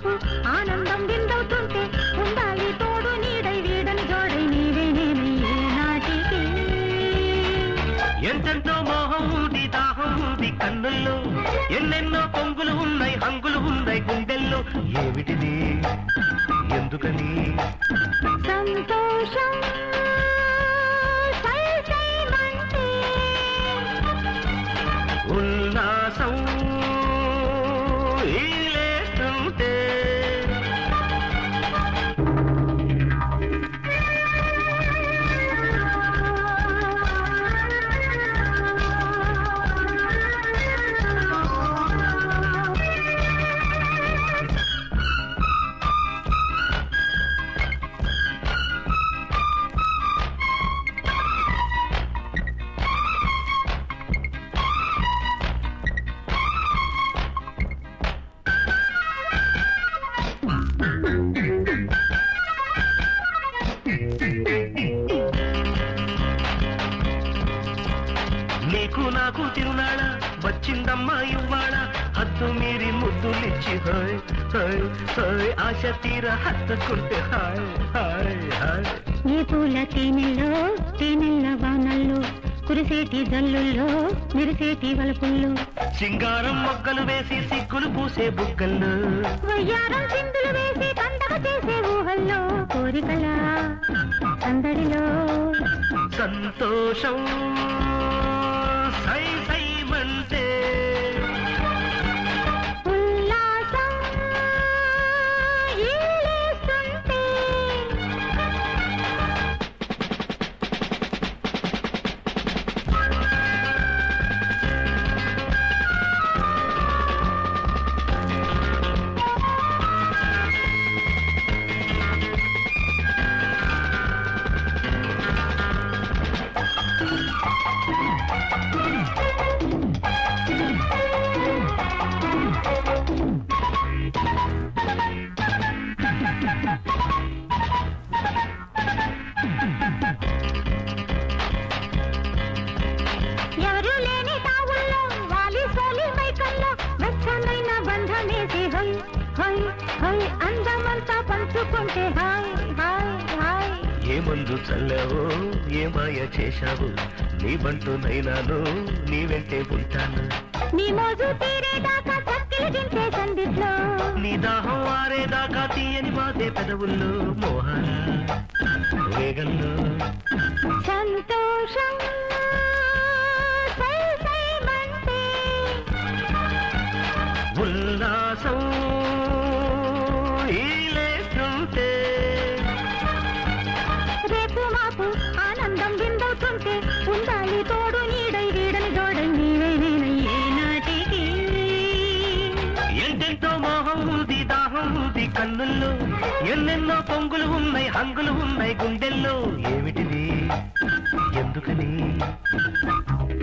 మాపు ఆనందం విందవుతుంటే ఉండాలి తోడు నీడై వీడని జోడై నీవే నేనై ఏ నాటికి ఎంతెంతో మోహం ఉంది దాహం ఉంది కన్నుల్లో ఎన్నెన్నో పొంగులు ఉన్నాయి హంగులు ఉన్నాయి గుండెల్లో ఏమిటిది ఎందుకని సంతోషం సై సైమంటే ఉల్లాసం ఈలేస్తుంటే నీకు నాకు తిరునాళ వచ్చిందమ్మా ఇవ్వాళ హద్దు మీరి ముద్దులిచ్చి హాయ్ హాయ్ హాయ్ ఆశ తీర హత్తుకుంటే హాయ్ హాయ్ హాయ్ ఏ పూల తేనెల్లో తేనెల్ల వానల్లో కురిసేటి జల్లుల్లో మెరిసేటి వలపుల్లో సింగారం మొగ్గలు వేసి సిగ్గులు పూసే బుగ్గల్లో వయ్యారం చిందులు వేసి పండగ చేసే ఊహల్లో కోరికల సందడిలో సంతోషం సై సైమంటే ఉల్లాసం ఈలేస్తుంటే ఎవరు లేని తావుల్లో వాలి సోలి మైకల్లో వెచ్చనైన బంధమేసి హై హై హై అందమంతా పంచుకుంటే హాయ్ హాయ్ హాయ్ ఏ మందు చల్లావో ఏ మాయ చేశావు నీ బంటు నైనాను నీ వెంటే ఉంటాను నీ మోజు తీరేదాకా చక్కిలి దించే సందిట్లో నీ దాహం ఆరేదాకా తీయని బాధే పెదవుల్లో మోహన వేగంలో సంతోషం సై సైమంటే ఉల్లాసం ఈలేస్తుంటే రేపు మాపు ఆనందం విందవుతుంటే ఉండాలి తోడు నీడై వీడని జోడై నీవే నేనై ఏ నాటికి ఎంతెంతో మోహం ఉంది దాహం ఉంది కన్నుల్లో ఎన్నెన్నో పొంగులు ఉన్నాయి హంగులు ఉన్నాయి గుండెల్లో ఏమిటిది ఎందుకని